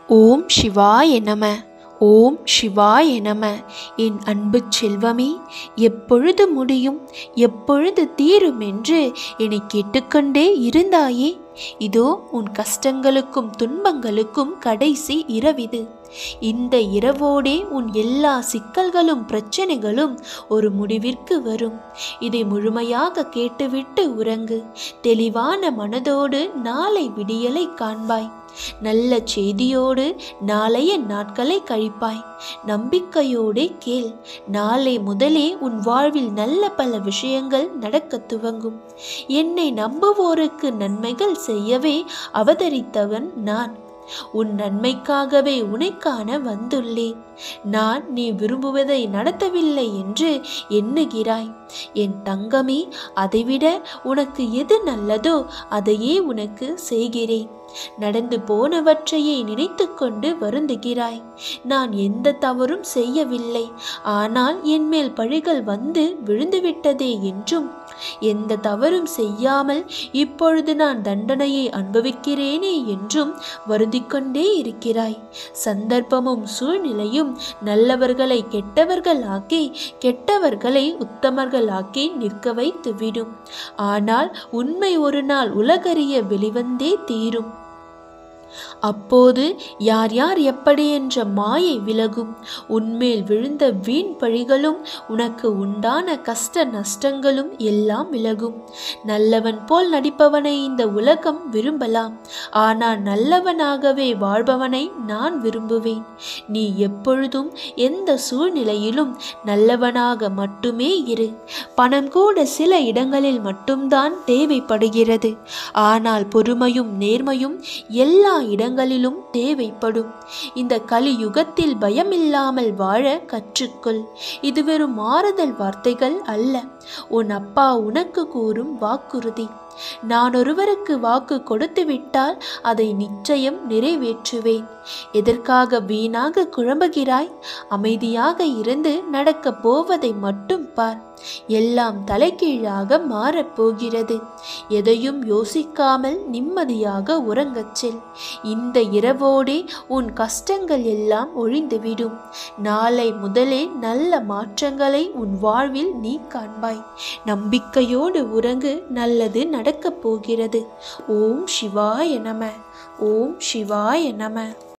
ஓம் சிவாய நம ஓம் சிவாய நம என் அன்பு செல்வமே எப்பொழுது முடியும் எப்பொழுது தீரும் என்று என்னை கேட்டுக்கொண்டே இருந்தாயே இதோ உன் கஷ்டங்களுக்கும் துன்பங்களுக்கும் கடைசி இரவிது இந்த இரவோடே உன் எல்லா சிக்கல்களும் பிரச்சனைகளும் ஒரு முடிவிற்கு வரும் இதை முழுமையாக கேட்டுவிட்டு உறங்கு தெளிவான மனதோடு நாளை விடியலை காண்பாய் நல்ல செய்தியோடு நாளைய நாட்களை கழிப்பாய் நம்பிக்கையோடு கேள் நாளை முதலே உன் வாழ்வில் நல்ல பல விஷயங்கள் நடக்கத் துவங்கும் என்னை நம்புவோருக்கு நன்மைகள் செய்யவே அவதரித்தவன் நான் உன் நன்மைக்காகவே உனைக்காண வந்துள்ளேன் நான் நீ விரும்புவதை நடத்தவில்லை என்று எண்ணுகிறாய் என் தங்கமே அதைவிட உனக்கு எது நல்லதோ அதையே உனக்கு செய்கிறேன் நடந்து போனவற்றையே நினைத்து கொண்டு வருந்துகிறாய் நான் எந்த தவறும் செய்யவில்லை ஆனால் என் மேல் பழிகள் வந்து விழுந்துவிட்டதே என்றும் எந்த தவறும் செய்யாமல் இப்பொழுது நான் தண்டனையை அனுபவிக்கிறேனே என்றும் வருந்திக் கொண்டே இருக்கிறாய் சந்தர்ப்பமும் சூழ்நிலையும் நல்லவர்களை கெட்டவர்கள் ஆக்கி கெட்டவர்களை உத்தமர்கள் ஆக்கி நிற்க வைத்து விடும் ஆனால் உண்மை ஒரு நாள் உலகறிய வெளிவந்தே தீரும் அப்போது யார் யார் எப்படி என்ற மாயை விலகும் உன்மேல் விழுந்த வீண் பழிகளும் உனக்கு உண்டான கஷ்ட நஷ்டங்களும் எல்லாம் விலகும் நல்லவன் போல் நடிப்பவனை இந்த உலகம் விரும்பலாம் ஆனால் நல்லவனாகவே வாழ்பவனை நான் விரும்புவேன் நீ எப்பொழுதும் எந்த சூழ்நிலையிலும் நல்லவனாக மட்டுமே இரு பணம் கூட சில இடங்களில் மட்டும்தான் தேவைப்படுகிறது ஆனால் பொறுமையும் நேர்மையும் எல்லா இடங்களிலும் தேவைப்படும் இந்த கலியுகத்தில் பயமில்லாமல் வாழ கற்றுக்கொள் இது வெறும் மாறுதல் வார்த்தைகள் அல்ல உன் அப்பா உனக்கு கூறும் வாக்குறுதி நான் ஒருவருக்கு வாக்கு கொடுத்து விட்டால் அதை நிச்சயம் நிறைவேற்றுவேன் எதற்காக வீணாக குழம்புகிறாய் அமைதியாக இருந்து நடக்கப் போவதை மட்டும் பார் எல்லாம் தலைகீழாக மாறப்போகிறது எதையும் யோசிக்காமல் நிம்மதியாக உறங்கச் செல் இந்த இரவோடே உன் கஷ்டங்கள் எல்லாம் ஒழிந்துவிடும் நாளை முதலே நல்ல மாற்றங்களை உன் வாழ்வில் நீ காண்பாய் நம்பிக்கையோடு உறங்கு நல்லது நடக்கப் போகிறது ஓம் சிவாய நம ஓம் சிவாய நம